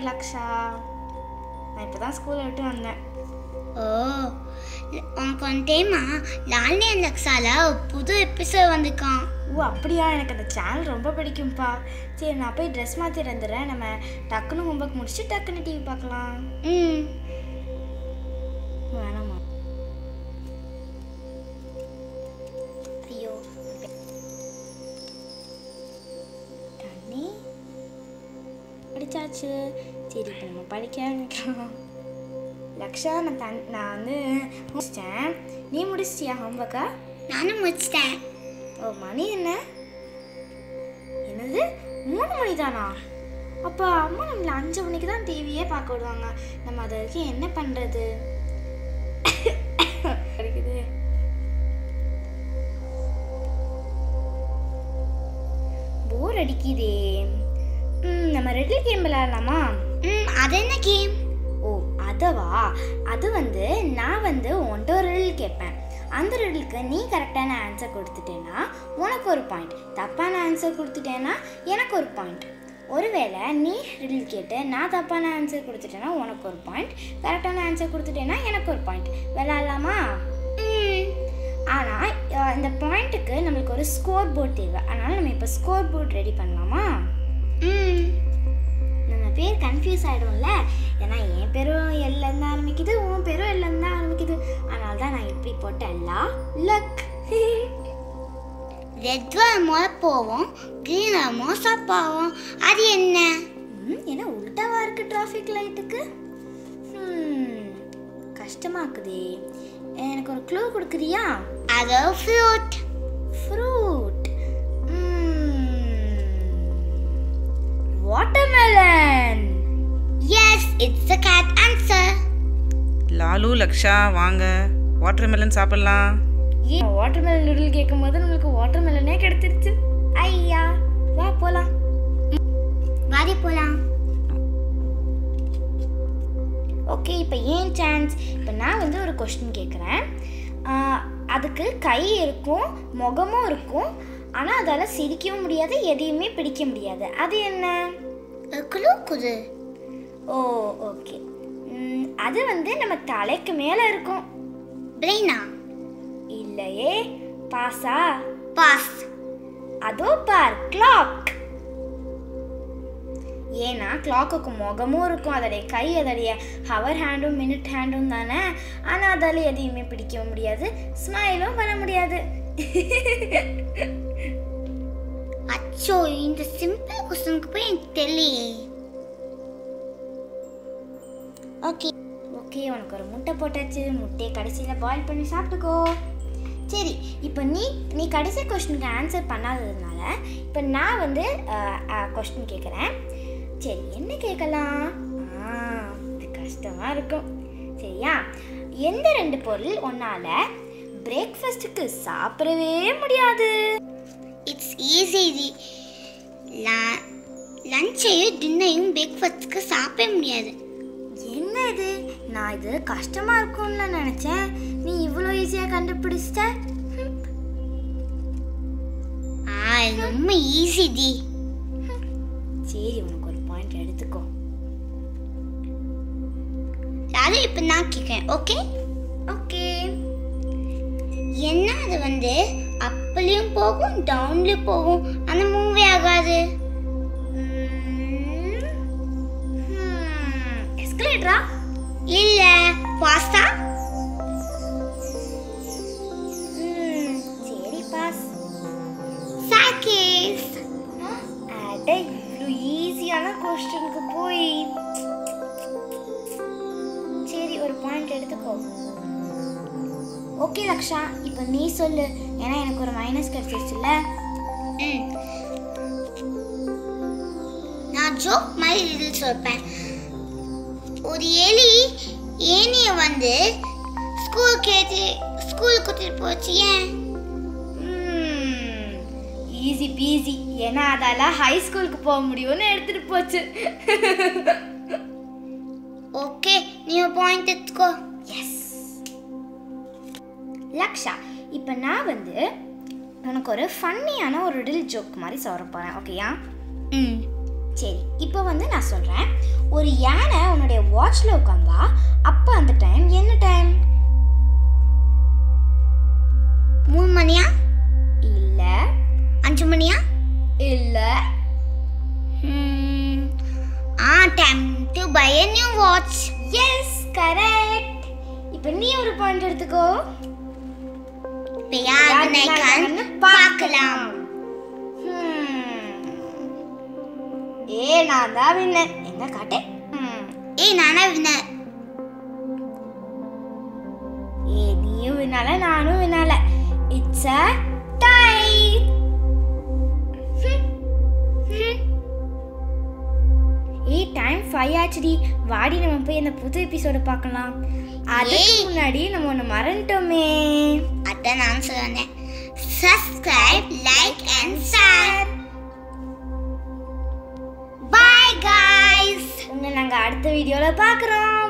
லக்ஷா நான் இப்போ தான் ஸ்கூலை விட்டு வந்தேன் ஓ உனக்கு ஒன் டைமா லால்னி அண்ட் லக்ஸால புது எபிசோட் வந்திருக்கான் ஓ அப்படியா எனக்கு அந்த சேனல் ரொம்ப பிடிக்கும்ப்பா சரி நான் போய் ட்ரெஸ் மாற்றி வந்துடுறேன் நம்ம டக்குன்னு ஹோம்ஒர்க் முடிச்சுட்டு டக்குன்னு டிவி பார்க்கலாம் ம் வேணாமா ஐயோ தண்ணி படிச்சாச்சு சரி இப்போ நம்ம படிக்க ஆரம்பிக்கலாம் லக்ஷா நான் தன் நான் வந்து முடிச்சிட்டேன் நீ முடிச்சிட்டியா ஹோம்ஒர்க்கா நானும் முடிச்சிட்டேன் ஓ மணி என்ன என்னது மூணு மணி தானா அப்போ அம்மா நம்மள அஞ்சு மணிக்கு தான் டிவியே பார்க்க விடுவாங்க நம்ம அது வரைக்கும் என்ன பண்ணுறது கிடைக்குது போர் அடிக்குதே ம், நம்ம ரெட்டில் கேம் விளையாடலாமா ம் அது என்ன கேம் ஓ அதவா அது வந்து நான் வந்து உன்ட்ட ஒரு ரிடில் கேட்பேன் அந்த ரிடிலுக்கு நீ கரெக்டான ஆன்சர் கொடுத்துட்டேன்னா உனக்கு ஒரு பாயிண்ட் தப்பான ஆன்சர் கொடுத்துட்டேன்னா எனக்கு ஒரு பாயிண்ட் ஒருவேளை நீ ரிடில் கேட்டு நான் தப்பான ஆன்சர் கொடுத்துட்டேன்னா உனக்கு ஒரு பாயிண்ட் கரெக்டான ஆன்சர் கொடுத்துட்டேன்னா எனக்கு ஒரு பாயிண்ட் விளையாடலாமா ம் ஆனால் இந்த பாயிண்ட்டுக்கு நம்மளுக்கு ஒரு ஸ்கோர் போர்ட் தேவை அதனால் நம்ம இப்போ ஸ்கோர் போர்ட் ரெடி பண்ணலாமா ம் நம்ம பேர் கன்ஃபியூஸ் ஆகிடும்ல ஏன்னா என் பேரும் எல்லேருந்து ஆரம்பிக்குது உன் பேரும் எல்லேருந்து தான் ஆரம்பிக்குது அதனால தான் நான் இப்படி போட்டேன் லா லக் ரெட் வரமோ போவோம் க்ரீன் வரமோ சாப்பாவும் அது என்ன என்ன உல்டாவா இருக்கு டிராஃபிக் லைட்டுக்கு கஷ்டமாக்குதே எனக்கு ஒரு க்ளூ கொடுக்குறியா அது fruit fruit watermelon yes it's a cat answer Lalu Laksha வாங்க வாட்டர்மெலன் சாப்பிடலாம் ஏன் வாட்டர்மெலன் நூடுல் கேட்கும் போது நம்மளுக்கு வாட்டர்மெலனே கிடைச்சிருச்சு ஐயா வா போலாம் வாடி போலாம் ஓகே இப்போ ஏன் சான்ஸ் இப்போ நான் வந்து ஒரு கொஸ்டின் கேட்குறேன் அதுக்கு கை இருக்கும் முகமும் இருக்கும் ஆனால் அதால் சிரிக்கவும் முடியாது எதையுமே பிடிக்க முடியாது அது என்ன குழு குது ஓ ஓகே அது வந்து நம்ம தலைக்கு மேலே இருக்கும் பிரெயினா இல்லையே பாஸா பாஸ் அதோ பார் கிளாக் ஏன்னா கிளாக்குக்கு முகமும் இருக்கும் அதோடைய கை அதோடைய ஹவர் ஹேண்டும் மினிட் ஹேண்டும் தானே ஆனால் அதால் எதையுமே பிடிக்க முடியாது ஸ்மைலும் பண்ண முடியாது அச்சோ இந்த சிம்பிள் கொஸ்டினுக்கு போய் எனக்கு தெரியலையே ஓகே ஓகே உனக்கு ஒரு முட்டை போட்டாச்சு முட்டையை கடைசியில் பாயில் பண்ணி சாப்பிட்டுக்கோ சரி இப்போ நீ நீ கடைசி கொஸ்டினுக்கு ஆன்சர் பண்ணாததுனால இப்போ நான் வந்து கொஸ்டின் கேட்குறேன் சரி என்ன கேட்கலாம் ஆ இது கஷ்டமாக இருக்கும் சரியா எந்த ரெண்டு பொருள் உன்னால் பிரேக்ஃபாஸ்ட்டுக்கு சாப்பிடவே முடியாது இட்ஸ் ஈஸி லஞ்சையும் டின்னையும் பிரேக்ஃபாஸ்ட்டுக்கு சாப்பிட முடியாது என்ன இது நான் இது கஷ்டமாக இருக்கும்னு நினச்சேன் நீ இவ்வளோ ஈஸியாக கண்டுபிடிச்சிட்ட ஹம். ஆ இது ரொம்ப ஈஸி டி சரி உனக்கு ஒரு பாயிண்ட் எடுத்துக்கோ அது இப்போ நான் கேட்குறேன் ஓகே ஓகே என்ன அது வந்து அப்லையும் போகும் டவுன்லையும் போகும் அந்த மூவி ஆகாது எஸ்கலேட்டரா இல்ல பாஸ்தா சரி பாஸ் சாக்கேஸ் அட இவ்வளோ ஈஸியான கொஸ்டினுக்கு போய் சரி ஒரு பாயிண்ட் எடுத்துக்கோ ஓகே லக்ஷா இப்போ நீ சொல்லு ஏன்னா எனக்கு ஒரு மைனஸ் கிடைச்சிருச்சுல்ல ம் நான் ஜோக் மாதிரி இது சொல்பேன் ஒரு எலி ஏனிய வந்து ஸ்கூலுக்கு ஏற்றி ஸ்கூலுக்கு கூட்டிட்டு போச்சு ஏன் ஈஸி பீஸி ஏன்னா அதால ஹை ஸ்கூலுக்கு போக முடியும்னு எடுத்துட்டு போச்சு ஓகே நீ பாயிண்ட் எடுத்துக்கோ எஸ் லக்ஷா இப்போ நான் வந்து உனக்கு ஒரு ஃபன்னியான ஒரு ரிடில் ஜோக் மாதிரி சொல்ல போகிறேன் ஓகேயா ம் சரி இப்போ வந்து நான் சொல்கிறேன் ஒரு யானை உன்னுடைய வாட்ச்ல உட்காந்தா அப்போ அந்த டைம் என்ன டைம் மூணு மணியா இல்ல அஞ்சு மணியா இல்ல Hmm. Ah, time to buy a new watch. Yes correct இப்போ நீ ஒரு பாயிண்ட் எடுத்துக்கோ இப்போ யார் விநாயகன் பார்க்கலாம் Hmm. ஏ நான் தான் வின்னர் எங்க காட்டு Hmm. ஏய் நானா வினர் ஏ நீயும் வினால நானும் வினால it's a tie a time five ஆச்சுடி வாடி நம்ம போய் அந்த புது எபிசோட பார்க்கலாம் அதுக்கு ஏய். முன்னாடி நம்ம ஒன்று மறந்துட்டோமே அதான் நான் சொன்னேன் subscribe like and share bye guys உங்களை நாங்கள் அடுத்த வீடியோவில் பார்க்குறோம்